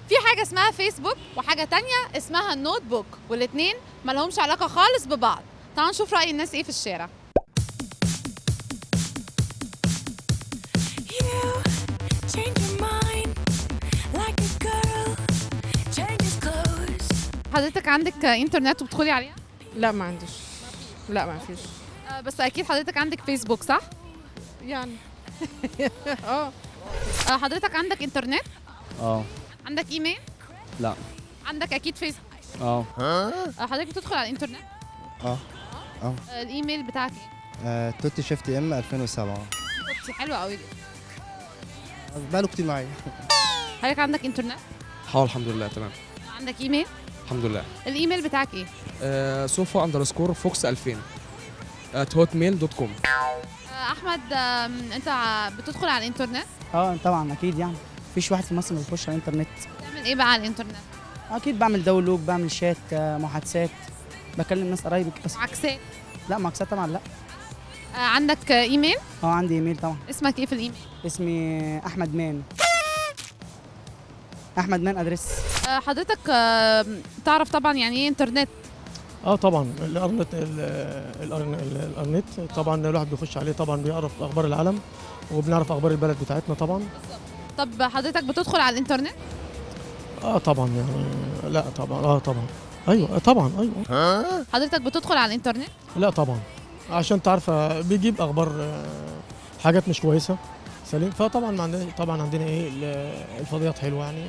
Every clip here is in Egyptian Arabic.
في حاجه اسمها فيسبوك وحاجه تانية اسمها نوت بوك والاثنين ما لهمش علاقه خالص ببعض تعالوا نشوف راي الناس ايه في الشارع You change your mind like a girl changes clothes. حضرتك عندك انترنت وبتدخلي عليها لا ما عنديش لا ما فيش آه، بس اكيد حضرتك عندك فيسبوك صح يعني اه آه، حضرتك عندك انترنت اه عندك ايميل لا عندك اكيد فيسبوك اه آه، حضرتك بتدخل على الانترنت اه اه آه، الايميل بتاعك ايه آه، توتي شيفت ام 2007 كنت حلوه قوي بقاله كتير معايا حضرتك عندك انترنت حاول الحمد لله تمام عندك ايميل الحمد لله الايميل بتاعك ايه آه سوفا اندرسكور فوكس 2000 ات هوت ميل دوت كوم آه، احمد آم، انت ع- بتدخل على الانترنت اه طبعا اكيد يعني مفيش واحد في مصر ما بيخش على الانترنت بتعمل ايه بقى على الانترنت اكيد بعمل داونلود بعمل شات آه، محادثات بكلم ناس قرايبي بس عكسات لا معاكسات طبعا لا آه، عندك آه، ايميل اه عندي ايميل طبعا اسمك ايه في الايميل اسمي احمد مان احمد مان ادريس آه، حضرتك آه، تعرف طبعا يعني ايه انترنت اه طبعا الارنت ال- الأرن- ال- الارنت طبعا الواحد بيخش عليه طبعا بيعرف اخبار العالم وبنعرف اخبار البلد بتاعتنا طبعا طب حضرتك بتدخل على الانترنت اه طبعا يعني لا طبعا اه طبعا ايوه آه طبعا ايوه حضرتك بتدخل على الانترنت لا طبعا عشان تعرف آه، بيجيب اخبار آه، حاجات مش كويسه سليم فطبعا ما عندنا طبعا عندنا ايه ال- الفضيات حلوه يعني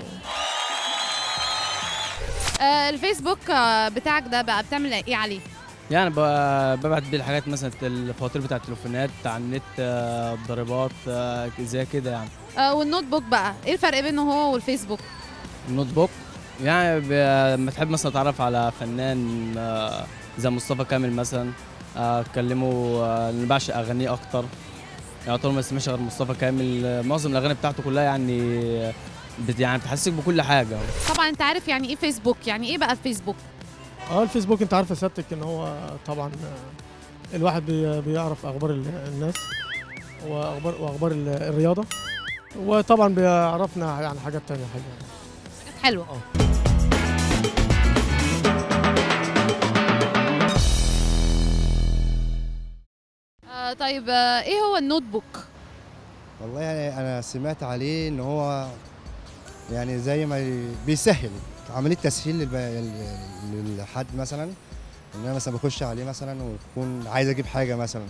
آه، الفيسبوك آه، بتاعك ده بقى بتعمل ايه عليه يعني ب- ببعت بيه الحاجات مثلا الفواتير بتاع التليفونات على النت آه، الضريبات آه، زي كده يعني آه، والنوت بوك بقى ايه الفرق بينه هو والفيسبوك النوت بوك يعني ب- لما تحب مثلا تعرف على فنان آه، زي مصطفى كامل مثلا آه، اتكلمه آه، اللي بعشق اغانيه اكتر يعني طول ما اسمعش غير مصطفى كامل آه، معظم الاغاني بتاعته كلها يعني آه، بت يعني بتحسسك بكل حاجه طبعا انت عارف يعني ايه فيسبوك يعني ايه بقى الفيسبوك اه الفيسبوك انت عارفه سيادتك ان هو طبعا آه، الواحد بي- بيعرف اخبار ال- الناس واخبار واخبار ال- الرياضه وطبعا بيعرفنا يعني حاجات تانية حلوه حاجات حلوه اه آه، طيب آه، ايه هو النوت بوك والله يعني انا سمعت عليه ان هو يعني زي ما ي- بيسهل عمليه تسهيل للب... لل- للحد مثلا ان انا مثلا بخش عليه مثلا ويكون عايز اجيب حاجه مثلا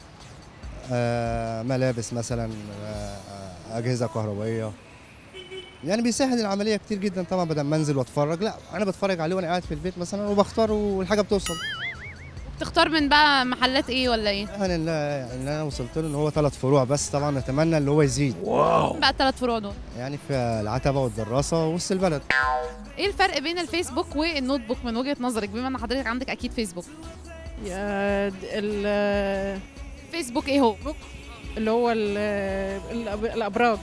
آه ملابس مثلا آه آه، اجهزه كهربائيه يعني بيسهل العمليه كتير جدا طبعا بدل ما انزل واتفرج لا انا بتفرج عليه وانا قاعد في البيت مثلا وبختار والحاجه بتوصل تختار من بقى محلات ايه ولا ايه يعني اللي اللي انا وصلت له ان هو ثلاث فروع بس طبعا نتمنى اللي هو يزيد بقى الثلاث فروع دول يعني في العتبه والدراسه ووسط البلد ايه الفرق بين الفيسبوك والنوت بوك من وجهه نظرك بما ان حضرتك عندك اكيد فيسبوك يا د- ال- فيسبوك ايه هو اللي هو ال- الأب- الابراج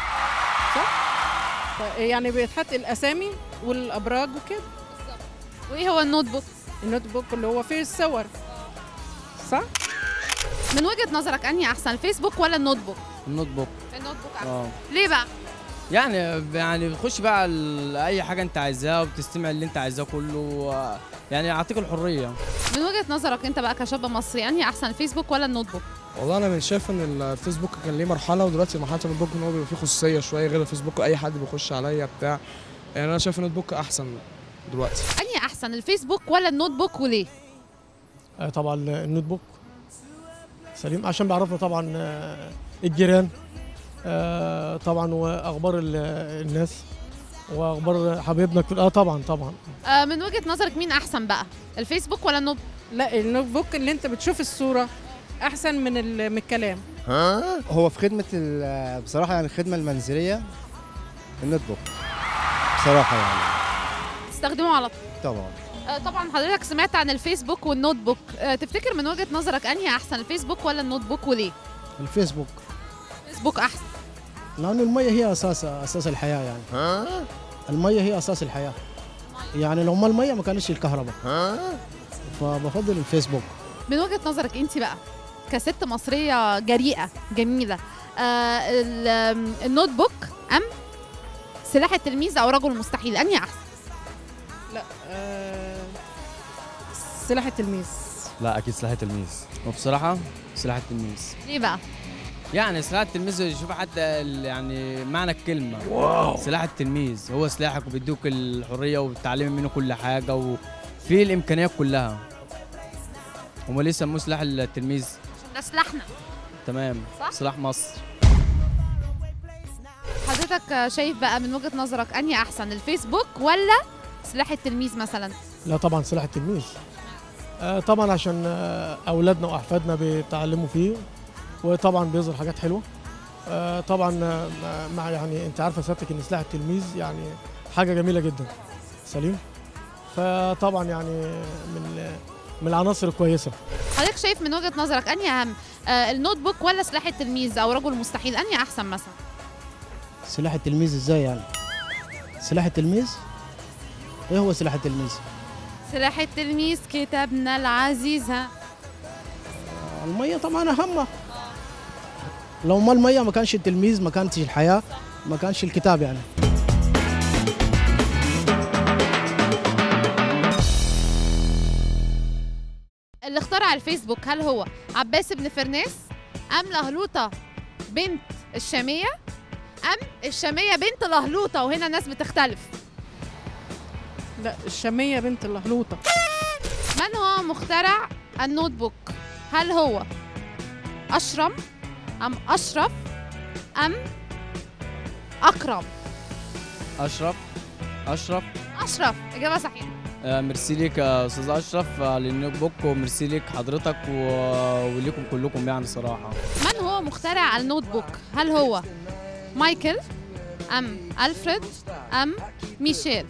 صح ف- يعني بيتحط الاسامي والابراج وكده وايه هو النوت بوك النوت بوك اللي هو فيه الصور صح من وجهه نظرك انهي احسن الفيسبوك ولا النوت بوك النوت بوك النوت بوك احسن اه ليه بقى يعني يعني بتخش بقى على اي حاجه انت عايزاها وبتستمع اللي انت عايزاه كله آه، يعني يعطيك الحريه من وجهه نظرك انت بقى كشاب مصري انهي احسن الفيسبوك ولا النوت بوك والله انا مش شايف ان الفيسبوك كان ليه مرحله ودلوقتي مرحله النوت بوك ان هو بيبقى فيه خصوصيه شويه غير الفيسبوك اي حد بيخش عليا بتاع يعني انا شايف النوت بوك احسن دلوقتي انهي احسن الفيسبوك ولا النوت بوك وليه آه، طبعا النوت بوك سليم عشان بيعرفنا طبعا آه، الجيران آه، طبعا واخبار ال- الناس واخبار حبايبنا كل اه طبعا طبعا آه من وجهه نظرك مين احسن بقى الفيسبوك ولا النوت لا النوت بوك اللي انت بتشوف الصوره احسن من ال- من الكلام هو في خدمه ال- بصراحه يعني الخدمه المنزليه النوت بوك بصراحه يعني تستخدمه على طول طبعا آه طبعا حضرتك سمعت عن الفيسبوك والنوت بوك آه تفتكر من وجهه نظرك انهي احسن الفيسبوك ولا النوت بوك وليه الفيسبوك الفيسبوك احسن لانه الميه هي اساس اساس الحياه يعني الميه هي اساس الحياه يعني لو ما الميه ما كانش الكهرباء فبفضل الفيسبوك من وجهه نظرك انت بقى كست مصريه جريئه جميله آه ال- آم، النوت بوك ام سلاح التلميذ او رجل المستحيل انهي احسن لا آه سلاح التلميذ لا اكيد سلاح التلميذ وبصراحه سلاح التلميذ ليه بقى يعني سلاح التلميذ يشوف حتى ال- يعني معنى الكلمه واو. سلاح التلميذ هو سلاحك وبيدوك الحريه وبتتعلمي منه كل حاجه وفيه الامكانيات كلها هما ليه سموه سلاح التلميذ ده سلاحنا تمام صح؟ سلاح مصر حضرتك شايف بقى من وجهه نظرك انهي احسن الفيسبوك ولا سلاح التلميذ مثلا لا طبعا سلاح التلميذ آه طبعا عشان آه اولادنا واحفادنا بيتعلموا فيه وطبعا بيظهر حاجات حلوه آه طبعا آه، مع يعني انت عارفه سيادتك ان سلاح التلميذ يعني حاجه جميله جدا سليم فطبعا يعني من من العناصر الكويسه حضرتك شايف من وجهه نظرك انهي اهم آه النوت بوك ولا سلاح التلميذ او رجل المستحيل انهي احسن مثلا سلاح التلميذ ازاي يعني سلاح التلميذ ايه هو سلاح التلميذ سلاح التلميذ كتابنا العزيز ها الميه طبعا اهم لو ما الميه ما كانش التلميذ ما كانتش الحياه ما كانش الكتاب يعني اللي اخترع الفيسبوك هل هو عباس بن فرناس ام لهلوطه بنت الشاميه ام الشاميه بنت لهلوطه وهنا الناس بتختلف لا الشاميه بنت اللهلوطه من هو مخترع النوت بوك هل هو اشرم ام اشرف ام اكرم اشرف اشرف اشرف اجابه صحيحه آه، ميرسي ليك يا استاذ اشرف آه، للنوت بوك وميرسي ليك حضرتك و- وليكم كلكم يعني صراحه من هو مخترع النوت بوك هل هو مايكل ام الفريد ام ميشيل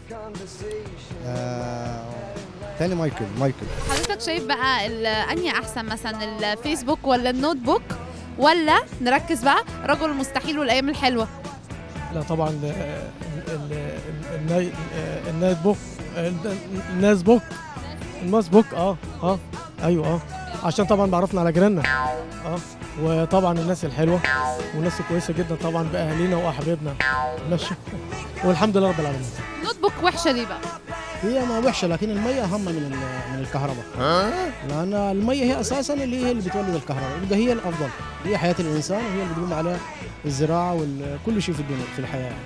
آه تاني مايكل مايكل حضرتك شايف بقى ال- انهي احسن مثلا الفيسبوك ولا النوت بوك ولا نركز بقى رجل المستحيل والايام الحلوه لا طبعا ال- ال- ال- الناي- النايت بوك ال- الناس بوك الماس بوك اه اه ايوه اه عشان طبعا بعرفنا على جيراننا اه وطبعا الناس الحلوه والناس الكويسه جدا طبعا باهالينا واحبابنا ماشي والحمد لله رب العالمين النوت بوك وحشه ليه بقى هي ما وحشه لكن الميه اهم من ال- من الكهرباء لان الميه هي اساسا اللي هي اللي بتولد الكهرباء يبقى هي الافضل هي حياه الانسان وهي اللي بتقوم عليها الزراعه وكل شيء في الدنيا في الحياه يعني.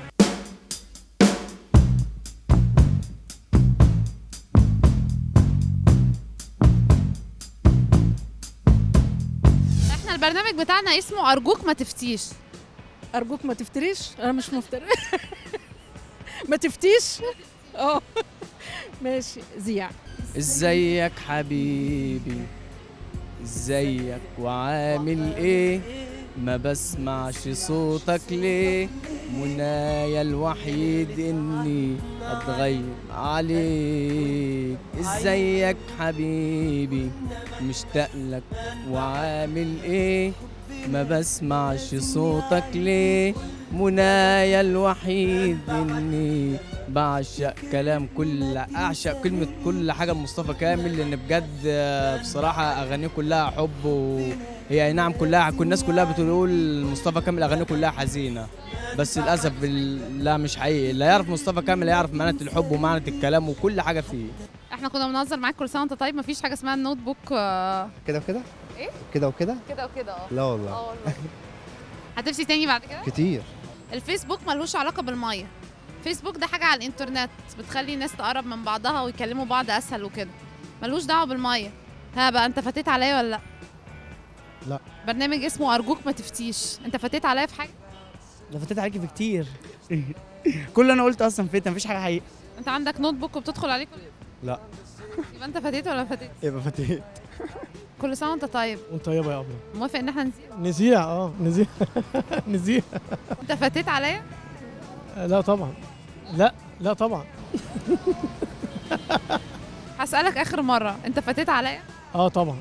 احنا البرنامج بتاعنا اسمه ارجوك ما تفتيش ارجوك ما تفتريش انا مش مفتري ما تفتيش اه ماشي زيع ازيك حبيبي ازيك وعامل ايه ما بسمعش صوتك ليه منايا الوحيد اني اتغير عليك ازيك حبيبي مشتاق لك وعامل ايه ما بسمعش صوتك ليه منايا الوحيد اني بعشق كلام كل اعشق كلمه كل حاجه لمصطفى كامل لان بجد آه، بصراحه اغانيه كلها حب وهي اي نعم كلها كل الناس كلها بتقول مصطفى كامل اغانيه كلها حزينه بس للاسف ال- لا مش حقيقي اللي يعرف مصطفى كامل يعرف معنى الحب ومعنى الكلام وكل حاجه فيه احنا كنا بنهزر معاك كل سنه وانت طيب مفيش حاجه اسمها النوت بوك آه، كده وكده ايه كده وكده كده وكده اه لا والله اه والله هتمشي تاني بعد كده كتير الفيسبوك ملهوش علاقه بالميه فيسبوك ده حاجه على الانترنت بتخلي الناس تقرب من بعضها ويكلموا بعض اسهل وكده ملهوش دعوه بالميه ها بقى انت فتيت عليا ولا لا لا. برنامج اسمه ارجوك ما تفتيش انت فتيت عليا في حاجه ده فتيت عليكي بكتير كل اللي انا قلته اصلا فات مفيش حاجه حقيقيه انت عندك نوت بوك وبتدخل عليه كل يوم لا. يبقى انت فتيت ولا ما فتيت يبقى فتيت كل سنه وانت طيب وانت طيبه يا ابني موافق ان احنا نزيد نزيع اه نزيع نزيع انت فتيت عليا آه، لا طبعا لا لا طبعا هسالك اخر مره انت فتيت عليا اه طبعا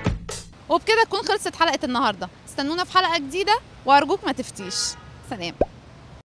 وبكده تكون خلصت حلقه النهارده استنونا في حلقه جديده وارجوك ما تفتيش سلام